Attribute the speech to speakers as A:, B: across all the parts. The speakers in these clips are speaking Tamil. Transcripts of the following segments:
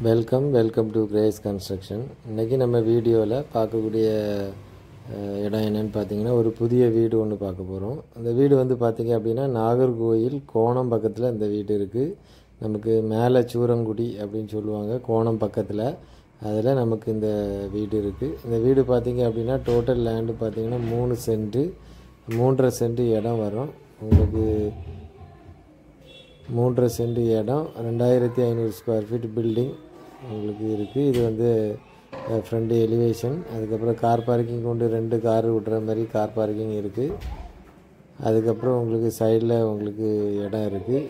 A: welcome welcome to Grace construction இன்றைக்கி நம்ம வீடியோவில் பார்க்கக்கூடிய அஹ், இடம் என்னன்னு பார்த்தீங்கன்னா ஒரு புதிய வீடு ஒன்று பார்க்க போகிறோம் அந்த வீடு வந்து பார்த்திங்க அப்படின்னா நாகர்கோயில் கோணம் பக்கத்தில் இந்த வீடு இருக்குது நமக்கு மேலே சூரங்குடி அப்படின்னு சொல்லுவாங்க கோணம் பக்கத்தில் அதில் நமக்கு இந்த வீடு இருக்குது இந்த வீடு பார்த்திங்க அப்படின்னா டோட்டல் லேண்டு பார்த்திங்கன்னா மூணு சென்ட்டு மூன்றரை சென்ட் இடம் வரும் உங்களுக்கு மூன்றரை சென்ட் இடம் ரெண்டாயிரத்தி ஐநூறு ஸ்கொயர் ஃபீட் பில்டிங் உங்களுக்கு இருக்குது இது வந்து ஃப்ரண்ட் எலிவேஷன் அதுக்கப்புறம் கார் பார்க்கிங் கொண்டு ரெண்டு கார் விட்ற மாதிரி கார் பார்க்கிங் இருக்குது அதுக்கப்புறம் உங்களுக்கு சைடில் உங்களுக்கு இடம் இருக்குது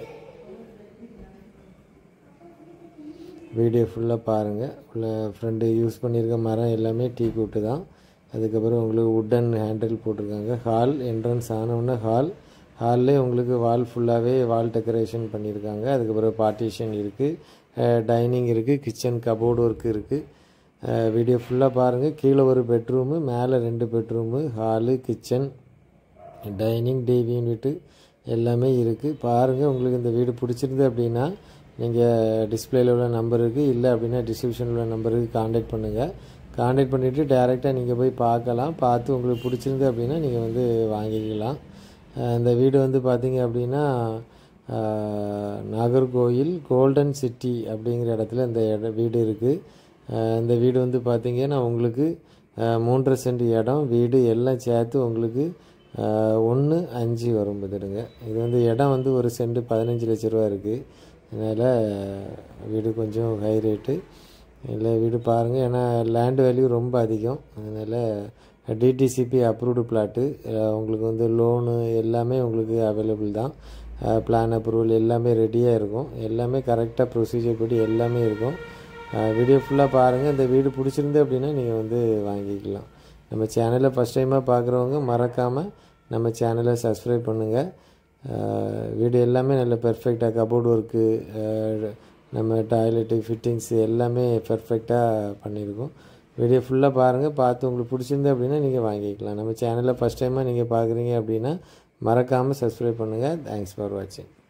A: வீடியோ ஃபுல்லாக பாருங்கள் உள்ள ஃப்ரெண்டு யூஸ் பண்ணியிருக்க மரம் எல்லாமே டீ கூட்டு தான் அதுக்கப்புறம் உங்களுக்கு உட்டன் ஹேண்டில் போட்டிருக்காங்க ஹால் என்ட்ரன்ஸ் ஆனவுடனே ஹால் ஹால்லே உங்களுக்கு வால் ஃபுல்லாகவே வால் டெக்கரேஷன் பண்ணியிருக்காங்க அதுக்கப்புறம் பார்ட்டிஷன் இருக்குது டைனிங் இருக்குது கிச்சன் கபோர்டு ஒர்க் இருக்குது வீடியோ ஃபுல்லாக பாருங்கள் கீழே ஒரு பெட்ரூமு மேலே ரெண்டு bedroom hall kitchen dining TV unit எல்லாமே இருக்குது பாருங்கள் உங்களுக்கு இந்த வீடு பிடிச்சிருந்து அப்படின்னா நீங்கள் டிஸ்பிளேல உள்ள நம்பர் இருக்குது இல்லை அப்படின்னா டிஸ்கிரிப்ஷனில் உள்ள நம்பருக்கு காண்டாக்ட் பண்ணுங்கள் காண்டாக்ட் பண்ணிவிட்டு டேரெக்டாக நீங்கள் போய் பார்க்கலாம் பார்த்து உங்களுக்கு பிடிச்சிருந்து அப்படின்னா நீங்கள் வந்து வாங்கிக்கலாம் அஹ் இந்த வீடு வந்து பார்த்தீங்க அப்படின்னா அஹ், நாகர்கோயில் கோல்டன் சிட்டி அப்படிங்கிற இடத்துல இந்த இட வீடு இருக்குது இந்த வீடு வந்து பார்த்தீங்கன்னா உங்களுக்கு அஹ், மூன்றரை சென்ட் இடம் வீடு எல்லாம் சேர்த்து உங்களுக்கு ஒன்று அஞ்சு வரும் பார்த்துடுங்க இது வந்து இடம் வந்து ஒரு சென்ட் பதினஞ்சு லட்ச ரூபா இருக்குது அதனால் வீடு கொஞ்சம் ஹை ரேட்டு இல்லை வீடு பாருங்கள் ஏன்னா லேண்ட் வேல்யூ ரொம்ப அதிகம் அதனால் டிடிசிபி அப்ரூவ்டு பிளாட்டு உங்களுக்கு வந்து லோனு எல்லாமே உங்களுக்கு அவைலபிள் தான் பிளான் அப்ரூவல் எல்லாமே ரெடியாக இருக்கும் எல்லாமே கரெக்டாக ப்ரொசீஜர் படி எல்லாமே இருக்கும் வீடியோ ஃபுல்லாக பாருங்கள் இந்த வீடு பிடிச்சிருந்து அப்படின்னா நீங்கள் வந்து வாங்கிக்கலாம் நம்ம சேனலை ஃபஸ்ட் டைமாக பார்க்குறவங்க மறக்காமல் நம்ம சேனலை சப்ஸ்கிரைப் பண்ணுங்கள் வீடு எல்லாமே நல்ல பெர்ஃபெக்டாக கபோர்டு ஒர்க்கு நம்ம டாய்லெட்டு ஃபிட்டிங்ஸ் எல்லாமே பெர்ஃபெக்டாக பண்ணியிருக்கோம் வீடியோ ஃபுல்லாக பாருங்கள் பார்த்து உங்களுக்கு பிடிச்சிருந்து அப்படின்னா நீங்கள் வாங்கிக்கலாம் நம்ம சேனலை ஃபஸ்ட் டைமாக நீங்கள் பார்க்குறீங்க அப்படின்னா மறக்காமல் சப்ஸ்கிரைப் பண்ணுங்கள் தேங்க்ஸ் ஃபார் வாட்சிங்